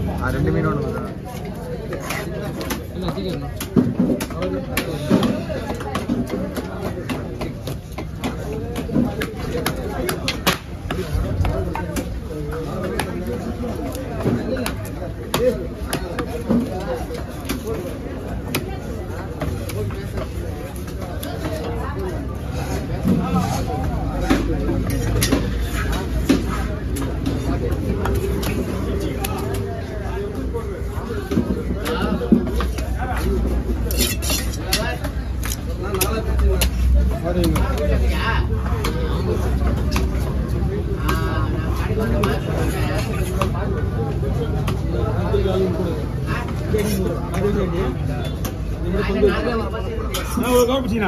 ஆ ரெண்டு மீன் ஒன்று கொடுக்குறேன் இல்லை சீக்கிரம் நான் ஒரு கவர் பிடிச்சிண்ணா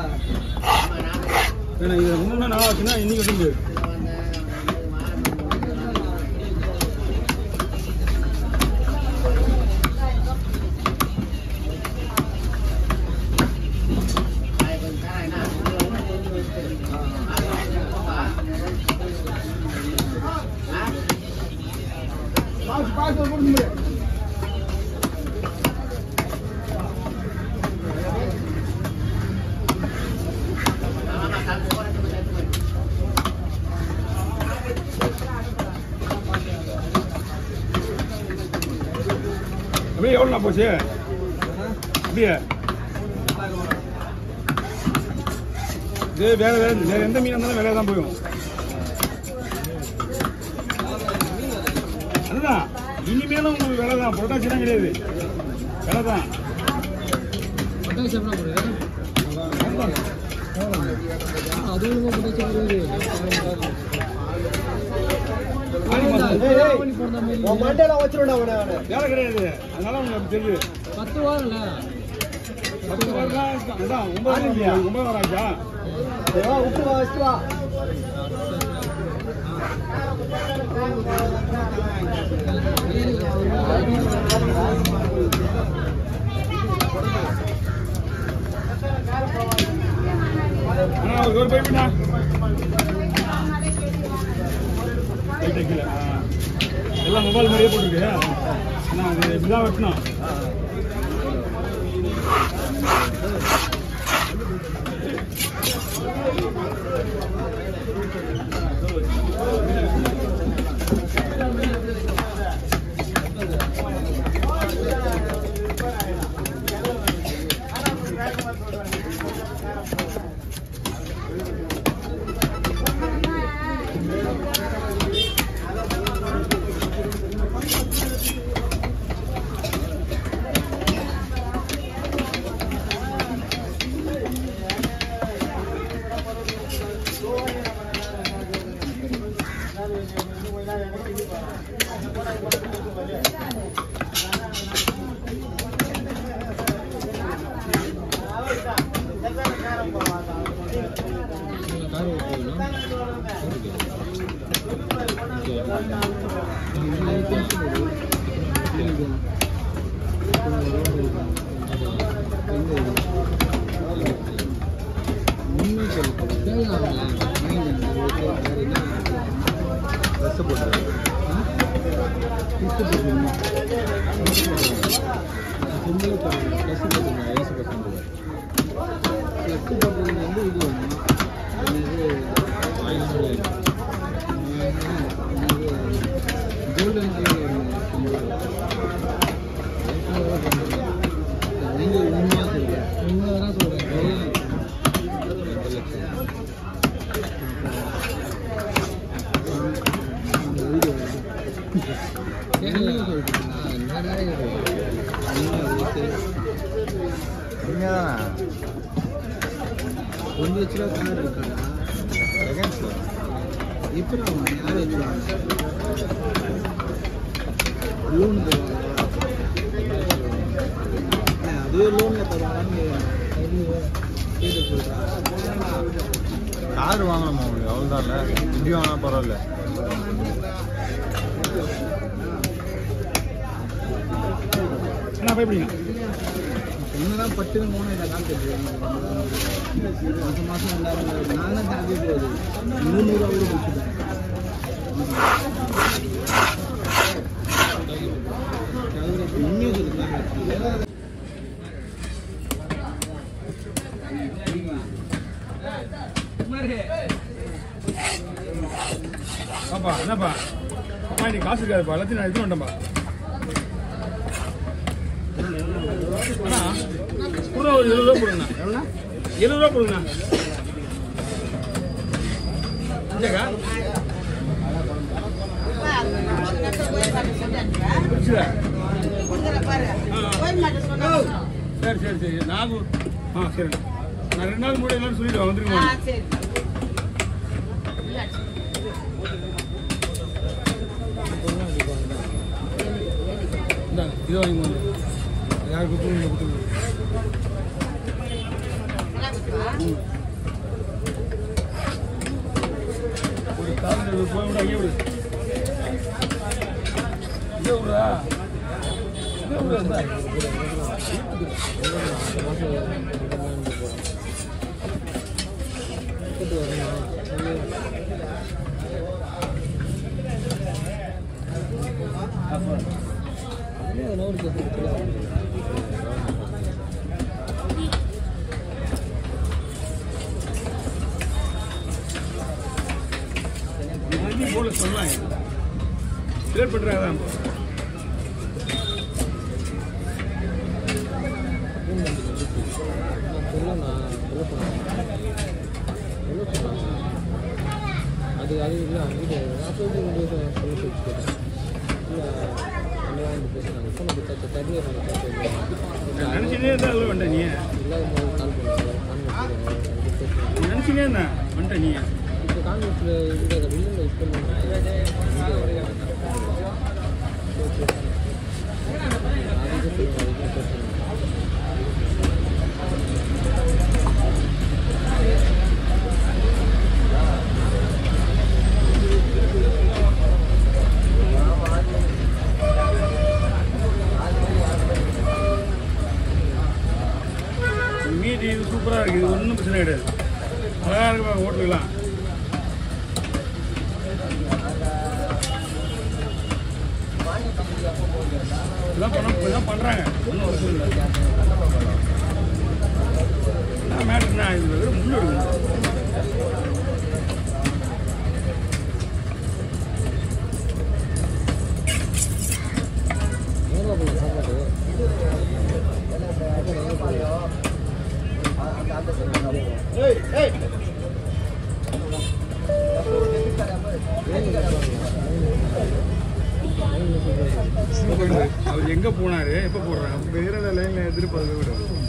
வேணா இது மூணு நாள் ஆச்சுன்னா இன்னைக்கு வந்து அப்படியே எவ்வளோண்ணா போச்சு அப்படியே இது வேற வேற வேற எந்த மீன் இருந்தாலும் வேலையாக தான் போயும் அதுதான் இனிமேலும் உங்களுக்கு வேலை தான் புரட்டாச்சிலாம் கிடையாது வேலை தான் பொட்டாசி எவ்வளோ போடுது அது பொட்டாசி வருது ஆடி மாசம் போடுற மாதிரி வேலை கிடையாது அதனால உங்களுக்கு அப்படி தெரியுது பத்து வாரம்ல பத்து வாரம் தான் இருக்கு. அதான் ஒன்பது ஒன்பது வாரம் ஆச்சா அண்ணா ஒரு ஒரு பைப்புண்ணா பைப் தைக்கல ஆ. எல்லாம் மொபைல் மாதிரியே போட்டுருக்கு அண்ணா அது இப்படிதான் வெட்டணும் கார் ஓட்டுவோம் ட்ரெஸ்ஸு போட்டு கோல்டன் உண்மையாக சொல்கிறேன் உண்மையாக தான் சொல்கிறேன் உண்மையாதானா ಒಂದು ಲಕ್ಷ ರೂಪಾಯಿ ಕಾರ್ இருக்கா செகண்ட்ஸ் எப்படி அவன் யார் வச்சுருவாங்க லோன் தருவாங்க அதுவே லோனில் தருவாங்கன்னு கேட்டு சொல்கிறாங்க கார் வாங்கணுமா உங்களுக்கு அவ்வளோதான்ல இப்படி வாங்கினா பரவாயில்ல என்ன பயப்படிங்க என்னதான் பட்டுன்னு போனால் இந்த கால் கட்டுவாங்க மாதம் மாதம் எல்லாரும் நான் தான் தாண்டி போகுது முந்நூறுரூவா கூட கொடுத்துட்டேன் பாப்பா என்னப்பா அம்மா நீ காசு இருக்காதுப்பா எல்லாத்தையும் நான் எடுத்து வந்துட்டேன்ப்பா அண்ணா கூட ஒரு எழுபது ரூபா கொடுங்கண்ணா எவ்வளோண்ணா எழுபது ரூபா கொடுங்கண்ணா அஞ்சாக்கா புரிச்சுதா சரி சரி சரி நாகூர் ஆ சரி நான் ரெண்டு நாள் முன்னாடி எல்லாரும் சொல்லிட்டு வந்துருக்கோம் இந்தாங்க இதை வாங்கி வந்து யார் கொடுத்து கொடுத்து ஒரு கால் போய் விட அங்கே விடு இங்கே விடுறா இங்கே விடு இந்தா. இது வாங்கி போல சொல்லலாம் கிளியர் பண்ணுறாங்க தான் அது அது இல்லை அங்கிட்ட அப்போ எப்படி சொல்ல சொல்லி இல்லை வந்து பேசுகிறாங்க ஃபோனை கொடுத்தா தருவே நாங்கள் நினச்சினே இருந்தா அதில் வேண்டாம் நீ இல்லாத போது கால் பண்ணுறோம் நீ நினச்சினே இருந்தா வந்துட்ட நீ இப்போ கான்வெர்ட்டில் இல்லை இல்லை இப்போ மீதி இது சூப்பராக இருக்குது இது ஒன்றும் பிரச்சனை கிடையாது அழகாக இருக்கு ஹோட்டலுக்கெல்லாம் இதெல்லாம் பண்ண இதெல்லாம் பண்ணுறாங்க ஒன்றும் பிரச்சனை இல்லை என்ன மேட்ருனா இது வெறும் முள்ளு எடுக்கணும் நேரில் போய் சாப்பாடு அவர் எங்கே போனார் எப்போ போடுறாங்க வேறு லைனில் எடுத்துகிட்டு போகிறது விட